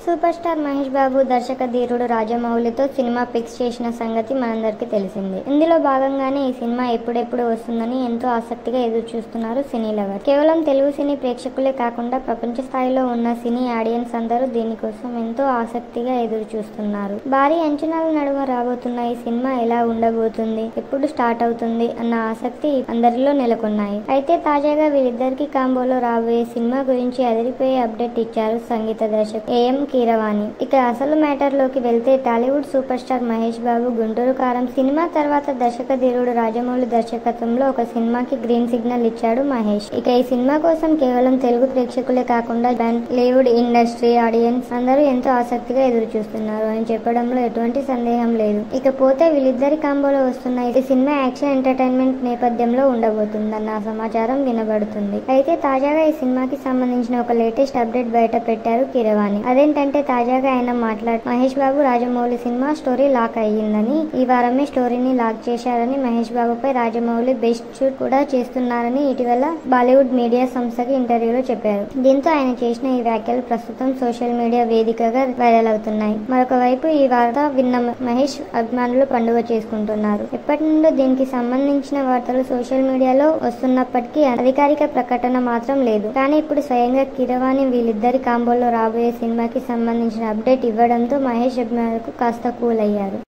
super star Mahesh బాబు దర్శక ధీరుడు రాజమౌళితో cinema fix చేసిన సంగతి మనందరికీ తెలిసిందే ఇందులో భాగంగానే ఈ సినిమా ఎప్పుడెప్పుడు వస్తుందని ఎంతో ఆసక్తిగా ఎదురు చూస్తున్నారు సినీ లవర్ కేవలం తెలుగు సినీ ప్రేక్షకులే కాకుండా ప్రపంచ స్థాయిలో ఉన్న సినీ ఆడియన్స్ అందరూ దీనికోసం ఎంతో ఆసక్తిగా ఎదురు చూస్తున్నారు భారీ అంచనాల నడుమ రాబోతున్న ఈ సినిమా ఎలా ఉండబోతుంది ఎప్పుడు స్టార్ట్ అవుతుంది అన్న ఆసక్తి అందరిలో నెలకొన్నాయి అయితే తాజాగా వీరిద్దరికి కాంబోలో రాబోయే సినిమా గురించి అదిరిపోయే అప్డేట్ ఇచ్చారు సంగీత దర్శకుడు ఏఎం కీరవాణి ఇక అసలు మ్యాటర్ లోకి వెళ్తే Tollywood super star Mahesh Babu Guntur Kaaram సినిమా తర్వాత దర్శక ధీరుడు రాజమౌళి దర్శకత్వంలో ఒక సినిమాకి గ్రీన్ సిగ్నల్ ఇచ్చాడు మహేష్ ఇక ఈ సినిమా కోసం కేవలం తెలుగు ప్రేక్షకులే కాకుండా టాలీవుడ్ ఇండస్ట్రీ ఆడియన్స్ అందరూ ఎంతో ఆసక్తిగా ఎదురు చూస్తున్నారు అని చెప్పడంలో ఎటువంటి సందేహం లేదు ఇకపోతే వీళ్ళిద్దరి కాంబోలో వస్తున్న ఈ సినిమా యాక్షన్ ఎంటర్టైన్మెంట్ నేపథ్యంలో ఉండబోతుందన్న సమాచారం వినబడుతుంది అయితే తాజాగా ఈ సినిమాకి సంబంధించిన ఒక లేటెస్ట్ అప్డేట్ బయట పెట్టారు కిరవాణి అదేంటంటే తాజాగా ఆయన మాట్లాడు మహేష్ బాబు రాజమౌళి సినిమా స్టోరీ లాక్ అయ్యిందని ఈ వారమే స్టోరీని లాక్ చేశారని మహేష్ బాబుపై రాజమౌళి బెస్ట్ షూట్ కూడా చేస్తున్నారని ఇటీవల బాలీవుడ్ మీడియా సంస్థకి ఇంటర్వ్యూలో చెప్పారు దీంతో ఆయన చేసిన ఈ వ్యాఖ్యలు ప్రస్తుతం సోషల్ మీడియా వేదికగా వైరల్ అవుతున్నాయి మరొక వైపు ఈ వార్త విన్న మహేష్ అభిమానులు పండుగ చేసుకుంటున్నారు ఎప్పటి నుండో దీనికి సంబంధించిన వార్తలు సోషల్ మీడియాలో వస్తున్నప్పటికీ అధికారిక ప్రకటన మాత్రం లేదు కానీ ఇప్పుడు స్వయంగా కిరవాణి వీళ్ళిద్దరి కాంబోలో రాబోయే సినిమాకి సంబంధించిన అప్డేట్ ఇవ్వడంతో మహేష్ అభిమానులకు కాస్త కూల్ అయ్యారు